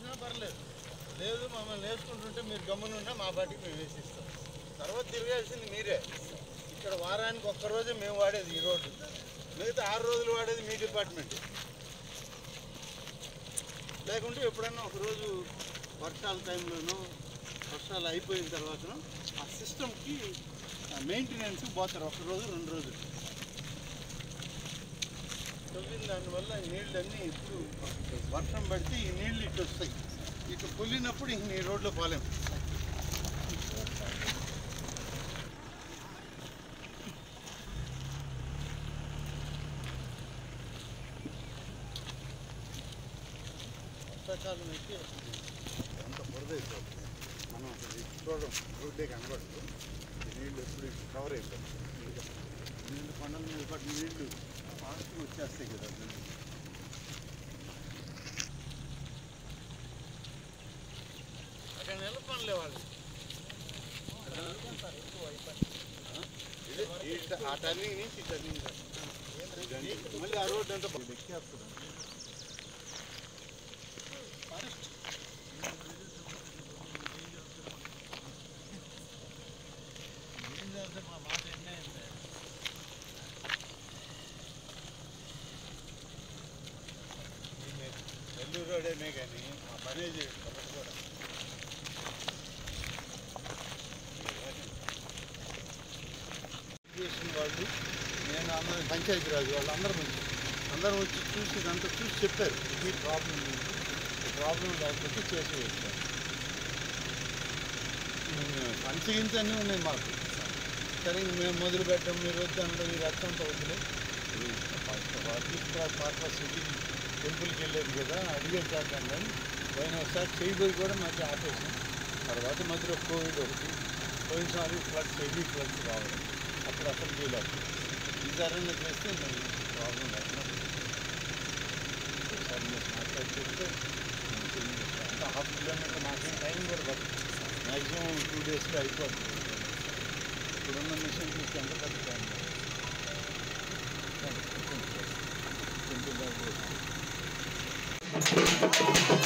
వేసినా పర్లేదు లేదు మమ్మల్ని వేసుకుంటుంటే మీరు గమ్మునుంటే మా పాటికి మేము వేసిస్తాం తర్వాత తిరగాల్సింది మీరే ఇక్కడ వారానికి ఒక్క రోజే మేము వాడేది ఈ రోడ్డు మిగతా ఆరు రోజులు వాడేది మీ డిపార్ట్మెంట్ లేకుంటే ఎప్పుడైనా ఒక రోజు వర్షాల టైంలోనూ వర్షాలు అయిపోయిన తర్వాత ఆ సిస్టమ్కి మెయింటెనెన్స్ పోతారు ఒక రోజు రెండు రోజులు తవ్విన దానివల్ల ఈ నీళ్ళన్నీ ఇప్పుడు వర్షం పడితే ఈ నీళ్ళు ఇటు వస్తాయి ఇటు పొల్లినప్పుడు ఇంక నీ రోడ్లో పోలేం వర్షాకాలం అయితే అంత బురద అయిపోతుంది మనం అసలు ఇటు చూడడం రోడ్డే కనబడదు ఈ నీళ్ళు ఎప్పుడు ఇటు కవర్ అయిపోతుంది నీళ్ళు కొండల మీద పడిన నీళ్ళు ఫాస్ట్గా వచ్చేస్తాయి కదా అసలు. అక్కడ నిలపనులే వాళ్ళు ఇదే ఈ ట- ఆ టర్నింగ్ నుంచి ఈ టర్నింగ్ దాకా. మళ్ళీ ఆ రోడ్ అంతా బాగా ఎక్కేస్తారు మా మాట ఎన్నే నెల్లూరు రోడేనే కానీ మా పనే చేయడు ఒకటి కూడా చేసిన వాళ్ళు నేను అందరూ పంచాయతీ రాజు వాళ్ళు అందరూ మంచి అందరం వచ్చి చూసి ఇదంతా చూసి చెప్పారు ఇది ప్రాబ్లం ఈ ప్రాబ్లం లేకపోతే చేసి వేస్తారు పంచగించి అన్నీ ఉన్నాయి మాకు సరే ఇంక మేము మొదలు పెట్టాం మీరు వద్దంటే మీరు అత్తంతా వద్దులే పర్పస్ ఇది టెంపుల్కి వెళ్ళేది కదా అడిగే చేద్దాం కానీ పోయిన ఒకసారి చేయబోయి కూడా మధ్య ఆపేసాం తర్వాత మధ్యలో కోవిడ్ ఒకటి పోయినసారి ఫ్లడ్స్ హెవీ ఫ్లడ్స్ రావడం అప్పుడు అసలు చేయలేదు ఈసారైనా చేస్తే మేము ప్రాబ్లం లేకుండా ఒకసారి మీరు మాట్లాడి చెప్తే మేము చేయించేస్తాం అంటే హాఫ్ కిలోమీటర్ మాకేం టైం కూడా పడుతుంది మ్యాక్సిమం టూ డేస్లో అయిపోతుంది ఇప్పుడున్న మిషన్ చూసి ఎంత పెద్ద టైం సింపుల్గా